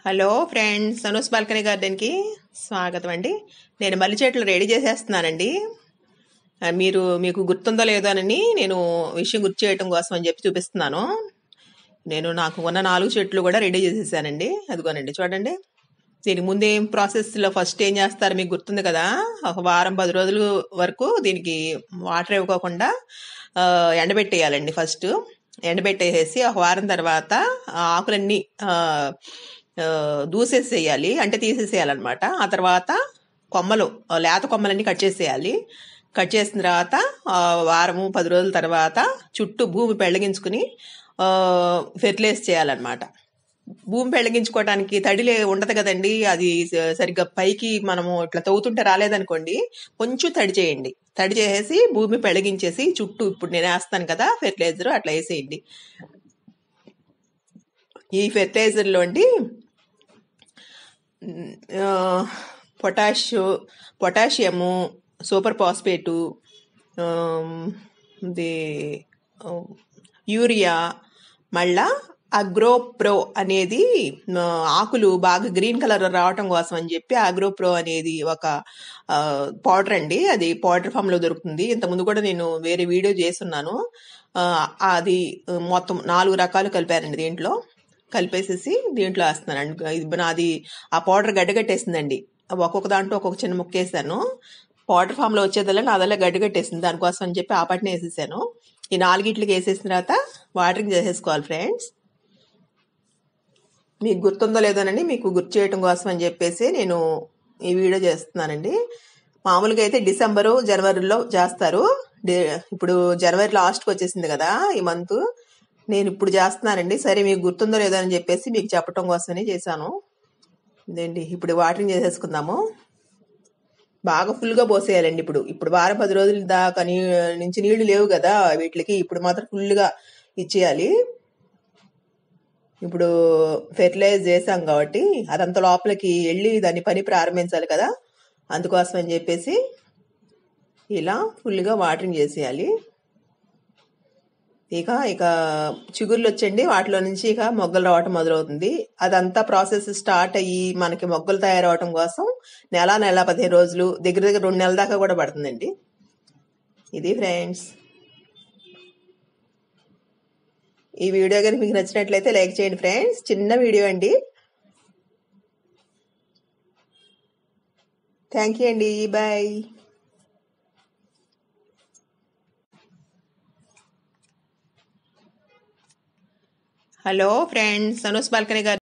hello friends Anu's balcony గార్డెన్కి స్వాగతం అండి నేను మల్లి చెట్లు రెడీ చేసేస్తున్నానండి ఆ, మీరు మీకు గుర్తుందో లేదో అని నేను విషయం గుర్తు చేయటం కోసం అని చెప్పి చూపిస్తున్నాను నేను నాకు ఉన్న నాలుగు చెట్లు కూడా రెడీ చేసేసానండి అదిగోనండి చూడండి దీనికి ముందు ఏం ప్రాసెస్లో ఫస్ట్ ఏం చేస్తారు మీకు గుర్తుంది కదా ఒక వారం పది రోజుల వరకు దీనికి వాటర్ ఇవ్వకోకుండా ఆ, ఎండబెట్టేయాలండి ఫస్ట్ ఎండబెట్టేసేసి ఒక వారం తర్వాత ఆ ఆకులన్నీ ఆ, ఆ, దూసేసేయాలి అంటే తీసేసేయాలన్నమాట ఆ తర్వాత కొమ్మలు ఆ, లేత కొమ్మలన్నీ కట్ చేసేయాలి కట్ చేసిన తర్వాత ఆ, వారము పది రోజుల తర్వాత చుట్టూ భూమి పెళ్ళగించుకుని ఫెర్టిలైజ్ చేయాలన్నమాట భూమి పెళ్ళగించుకోవడానికి తడిలే ఉండదు కదండి అది స- సరిగ్గా పైకి మనము ఇట్లా తవ్వుతుంటే రాలేదనుకోండి కొంచెం తడి చేయండి తడి చేసేసి భూమి పెళ్ళగించేసి చుట్టూ ఇప్పుడు నేను వేస్తాను కదా ఫెర్టిలైజర్ అట్లా వేసేయండి ఈ ఫెర్టిలైజర్లో అండి ఆ, పొటాష్ పొటాషియము సూపర్ ఫాస్ఫేటు ఆమ్, ఇది ఆ, యూరియా మళ్ళా అగ్రోప్రో అనేది ఆ, ఆకులు బాగా గ్రీన్ కలర్ రావటం కోసం అని చెప్పి అగ్రోప్రో అనేది ఒక పౌడర్ అండి అది పౌడర్ ఫామ్ లో దొరుకుతుంది ఇంతకుముందు కూడా నేను వేరే వీడియో చేస్తున్నాను ఆ, అది మొత్తం నాలుగు రకాలు కలిపారండి దీంట్లో కలిపేసేసి దీంట్లో వేస్తున్నాను ఇది నాది ఆ పౌడర్ గడ్డగట్టేసిందండి ఒక్కొక్క దాంట్లో ఒక్కొక్క చిన్న ముక్క వేసాను పౌడర్ ఫామ్ లో వచ్చేదల్లా నాదల్లా గడ్డగట్టేసింది దానికోసం అని చెప్పి ఆ పట్టిన వేసేసాను ఈ నాలుగిట్లకి వేసేసిన తర్వాత వాటరింగ్ చేసేసుకోవాలి ఫ్రెండ్స్ మీకు గుర్తుందో లేదోనని మీకు గుర్తు చేయటం కోసం అని చెప్పేసి నేను ఈ వీడియో చేస్తున్నానండి మామూలుగా అయితే డిసెంబరు జనవరిలో చేస్తారు డి- ఇప్పుడు జనవరి లాస్ట్కి వచ్చేసింది కదా ఈ మంత్ నేను ఇప్పుడు చేస్తున్నానండి సరే మీకు గుర్తుందో లేదో అని చెప్పేసి మీకు చెప్పటం కోసమని చేశాను ఇదేంటి ఇప్పుడు వాటరింగ్ చేసేసుకుందాము బాగా ఫుల్గా పోసేయాలండి ఇప్పుడు ఇప్పుడు వారం పది రోజుల దాకా నీ- నుంచి నీళ్లు లేవు కదా వీటికి ఇప్పుడు మాత్రం ఫుల్గా ఇచ్చేయాలి ఇప్పుడు ఫెర్టిలైజ్ చేసాం కాబట్టి అదంత లోపలికి వెళ్ళి దాని పని ప్రారంభించాలి కదా అందుకోసం అని చెప్పేసి ఇలా ఫుల్గా వాటరింగ్ చేసేయాలి ఇక ఇక చిగుర్లు వచ్చండి వాటిలో నుంచి ఇక మొగ్గలు రావటం మొదలవుతుంది అదంతా ప్రాసెస్ స్టార్ట్ అయ్యి మనకి మొగ్గలు తయారవటం కోసం నెల నెల పదిహేను రోజులు దగ్గర దగ్గర రెండు నెలల దాకా కూడా పడుతుందండి ఇది ఫ్రెండ్స్ ఈ వీడియో కనుక మీకు నచ్చినట్లయితే లైక్ చేయండి ఫ్రెండ్స్ చిన్న వీడియో అండి థ్యాంక్ యూ అండి bye hello friends Anu's balcony గారు